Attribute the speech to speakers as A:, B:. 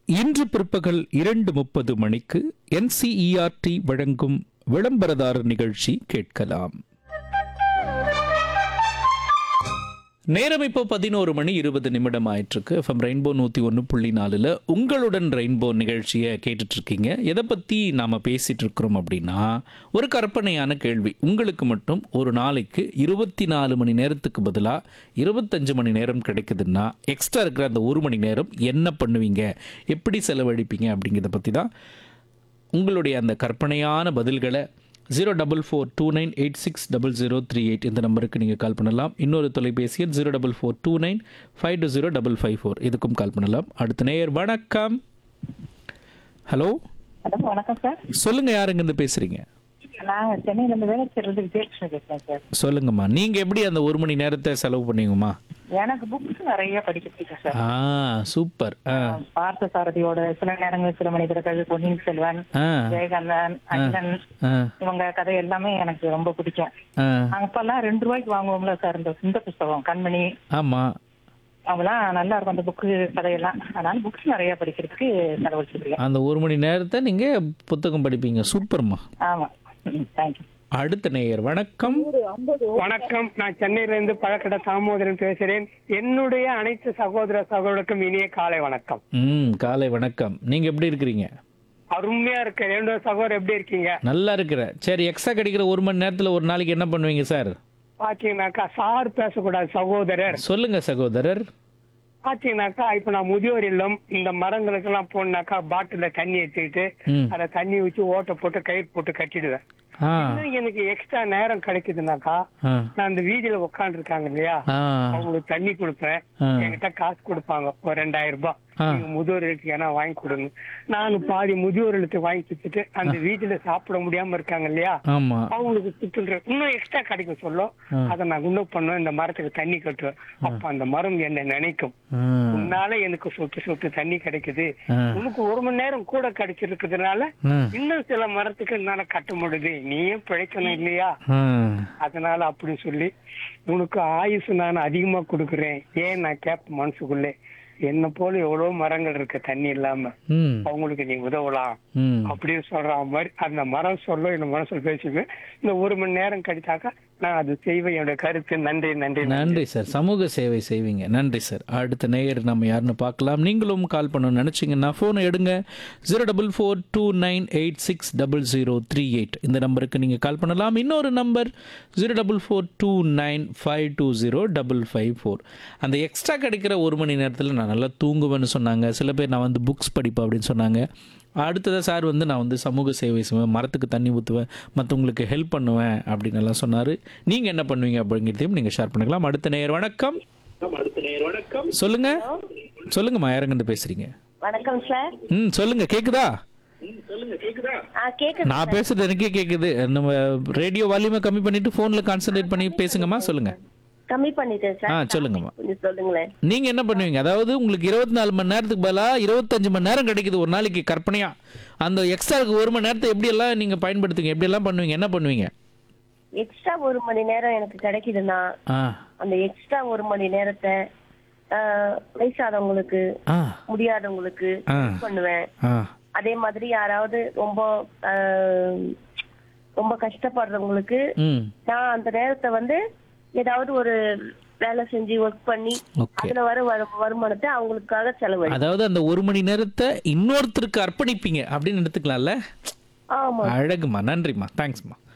A: இன்று பிற்பகல் இரண்டு முப்பது மணிக்கு என்சிஇஆர்டி வழங்கும் விளம்பரதாரர் நிகழ்ச்சி கேட்கலாம் நேரம் இப்போ பதினோரு மணி இருபது நிமிடம் ஆயிட்டிருக்கு எஃப்எம் ரெயின்போ நூற்றி ஒன்று புள்ளி நாலில் உங்களுடன் ரெயின்போ நிகழ்ச்சியை கேட்டுட்டு இருக்கீங்க எதை பற்றி நாம் பேசிகிட்டு இருக்கிறோம் அப்படின்னா ஒரு கற்பனையான கேள்வி உங்களுக்கு மட்டும் ஒரு நாளைக்கு இருபத்தி நாலு மணி நேரத்துக்கு பதிலாக இருபத்தஞ்சு மணி நேரம் கிடைக்குதுன்னா எக்ஸ்ட்ரா இருக்கிற அந்த ஒரு மணி நேரம் என்ன பண்ணுவீங்க எப்படி செலவழிப்பீங்க அப்படிங்கிறத பற்றி தான் உங்களுடைய அந்த கற்பனையான பதில்களை zero double four two nine eight six double zero three eight இந்த நம்பருக்கு நீங்கள் கால் பண்ணலாம் இன்னொரு தொலைபேசி எண் zero double four two nine five two zero double five four இதுக்கும் கால் பண்ணலாம் அடுத்த நேயர் வணக்கம் ஹலோ
B: ஹலோ வணக்கம் சார்
A: சொல்லுங்கள் யாருங்கேருந்து பேசுகிறீங்க
B: நான் சென்னையில இருந்து வேலைச்சேரிலிருந்து விஜயகிருஷ்ணன் பேசுறேன் சார்
A: சொல்லுங்கம்மா நீங்கள் எப்படி அந்த ஒரு மணி நேரத்தை செலவு பண்ணுவீங்கம்மா
B: எனக்கு புக்ஸ் நிறைய படிக்க பிடிக்கும் சார்
A: ஆ சூப்பர் ஆ
B: பார்த்த சாரதியோட சில நேரங்கள் சில மனிதர்கள் பொன்னியின் செல்வன்
A: ஆ
B: ஜெயகாந்தன் அண்ணன்
A: ஆ
B: இவங்க கதை எல்லாமே எனக்கு ரொம்ப பிடிக்கும்
A: ஆ
B: அப்பெல்லாம் ரெண்டு ரூபாய்க்கு வாங்குவோம்ல சார் இந்த இந்த புஸ்தகம் கண்மணி
A: ஆமாம்
B: அவங்களாம் நல்லா இருக்கும் அந்த புக்கு கதையெல்லாம் அதனால புக்ஸ் நிறைய படிக்கிறதுக்கு செலவழிச்சிருக்கேன்
A: அந்த ஒரு மணி நேரத்தை நீங்கள் புத்தகம் படிப்பீங்க சூப்பர்மா
B: ஆமா தேங்க்யூ
A: அடுத்த நேயர் வணக்கம்
C: வணக்கம் நான் சென்னையில இருந்து பழக்கடை தாமோதரன் பேசுறேன் என்னுடைய அனைத்து சகோதர சகோதரருக்கும் இனிய காலை வணக்கம்
A: ம் காலை வணக்கம் நீங்கள் எப்படி இருக்கிறீங்க
C: அருமையா இருக்கு ரெண்டு சகோதரர் எப்படி இருக்கீங்க
A: நல்லா இருக்கிறேன் சரி எக்ஸ்ட்ரா கிடைக்கிற ஒரு மணி நேரத்தில் ஒரு நாளைக்கு என்ன பண்ணுவீங்க சார்
C: பாத்தீங்கன்னாக்கா சார் பேசக்கூடாது சகோதரர்
A: சொல்லுங்க சகோதரர்
C: பாத்தீங்கன்னாக்கா இப்ப நான் முதியோர் இல்லம் இந்த மரங்களுக்கு எல்லாம் போனாக்கா பாட்டில தண்ணி எடுத்துக்கிட்டு
A: ம்
C: அதை தண்ணி வச்சு ஓட்டை போட்டு கயிறு போட்டு கட்டிடுவேன்
A: ஆ
C: இன்னும் எனக்கு எக்ஸ்ட்ரா நேரம் கிடைக்குதுனாக்கா
A: ஆ
C: நான் இந்த வீதியில உட்காந்து இருக்காங்க இல்லையா
A: ஆ
C: அவங்களுக்கு தண்ணி கொடுப்பேன்
A: ஆ.
C: என்கிட்ட காசு கொடுப்பாங்க ஒரு ரெண்டாயிரம் ரூபாய்
A: ஆ.
C: நீங்க முதியோர் இல்லத்துக்கு ஏன்னா வாங்கி கொடுங்க நானும் பாதி முதியோர் இல்லத்துக்கு வாங்கி கொடுத்துட்டு அந்த வீட்டுல சாப்பிட முடியாம இருக்காங்க இல்லையா
A: ஆமா
C: அவங்களுக்கு சுற்றுல இன்னும் எக்ஸ்ட்ரா கிடைக்கும் சொல்லும்
A: ஆ.
C: அதை நான் இன்னும் பண்ணுவேன் இந்த மரத்துக்கு தண்ணி கட்டுவேன் அப்ப அந்த மரம் என்ன நினைக்கும்
A: ஆ,
C: உன்னால எனக்கு சொட்டு சொட்டு தண்ணி கிடைக்குது
A: ஆ.
C: உனக்கு ஒரு மணி நேரம் கூட கிடைச்சிருக்கிறதுனால
A: ஆ,
C: இன்னும் சில மரத்துக்கு என்னால கட்ட முடியுது நீயும் பிழைக்கணும் இல்லையா
A: ஆ.
C: அதனால அப்படி சொல்லி உனக்கு ஆயுசு நான் அதிகமா கொடுக்குறேன் ஏன் நான் கேட்பேன் மனசுக்குள்ளே என்ன போல எவ்வளவு மரங்கள் இருக்கு தண்ணி இல்லாம
A: ம்
C: அவங்களுக்கு நீ உதவலாம்
A: ம்
C: அப்படின்னு சொல்ற மாதிரி அந்த மரம் சொல்ல இந்த மனசுல பேசிக்குவேன் இந்த ஒரு மணி நேரம் கழிச்சாக்கா நான் அது செய்வேன் என்னோட கருத்து நன்றி நன்றி
A: நன்றி சார் சமூக சேவை செய்வீங்க நன்றி சார் அடுத்த நேயர் நம்ம யாருன்னு பார்க்கலாம் நீங்களும் கால் பண்ணணும்னு நினச்சிங்கன்னா ஃபோனை எடுங்க zero double four two nine eight six double zero three eight இந்த நம்பருக்கு நீங்கள் கால் பண்ணலாம் இன்னொரு number zero double four two nine five two zero double five four அந்த எக்ஸ்ட்ரா கிடைக்கிற ஒரு மணி நேரத்தில் நான் நல்லா தூங்குவேன்னு சொன்னாங்க சில பேர் நான் வந்து புக்ஸ் படிப்பேன் அப்படின்னு சொன்னாங்க அடுத்ததாக சார் வந்து நான் வந்து சமூக சேவை செய்வேன் மரத்துக்கு தண்ணி ஊற்றுவேன் மற்றவங்களுக்கு ஹெல்ப் பண்ணுவேன் அப்படின்னு எல்லாம் சொன்னார் நீங்கள் என்ன பண்ணுவீங்க அப்படிங்கிறதையும் நீங்கள் ஷேர் பண்ணிக்கலாம் அடுத்த நேயர் வணக்கம் சொல்லுங்க சொல்லுங்கம்மா யாருங்கிட்ட பேசுறீங்க
D: வணக்கம் சார்
A: ம் சொல்லுங்க கேக்குதா
D: ஆ கேக்குது
A: நான் பேசுறது எனக்கே கேக்குது நம்ம ரேடியோ வால்யூமை கம்மி பண்ணிட்டு ஃபோன்ல கான்சென்ட்ரேட் பண்ணி பேசுங்கம்மா சொல்லுங்க
D: கம்மி பண்ணிட்டேன்
A: ஆ
D: சார்
A: சொல்லுங்கம்மா
D: கொஞ்சம் சொல்லுங்களேன்
A: நீங்க என்ன பண்ணுவீங்க அதாவது உங்களுக்கு இருபத்தி நாலு மணி நேரத்துக்கு பதிலாக இருபத்தஞ்சு மணி நேரம் கிடைக்குது ஒரு நாளைக்கு கற்பனையா அந்த எக்ஸ்ட்ராக்கு ஒரு மணி நேரத்தை எப்படி எல்லாம் நீங்க பயன்படுத்துவீங்க எப்படி எல்லாம் பண்ணுவீங்க என்ன பண்ணுவீங்க
D: எக்ஸ்ட்ரா ஒரு மணி நேரம் எனக்கு கிடைக்குதுன்னா
A: ஆ
D: அந்த எக்ஸ்ட்ரா ஒரு மணி நேரத்தை ஆ, வயசாதவங்களுக்கு
A: ஆ
D: முடியாதவங்களுக்கு
A: ஆ.
D: help பண்ணுவேன்
A: ஆ
D: அதே மாதிரி யாராவது ரொம்ப ஆ, ரொம்ப கஷ்டப்படுறவங்களுக்கு
A: ம்
D: நான் அந்த நேரத்தை வந்து ஏதாவது ஒரு வேலை செஞ்சு ஒர்க் பண்ணி
A: ஓகே
D: அதுல வர வரு- வருமானத்தை அவங்களுக்காக செலவழி
A: அதாவது அந்த ஒரு மணி நேரத்தை இன்னொருத்தருக்கு அர்ப்பணிப்பீங்க அப்படின்னு எடுத்துக்கலாம்ல
D: ஆமா
A: அழகுமா நன்றிம்மா தேங்க்ஸ்மா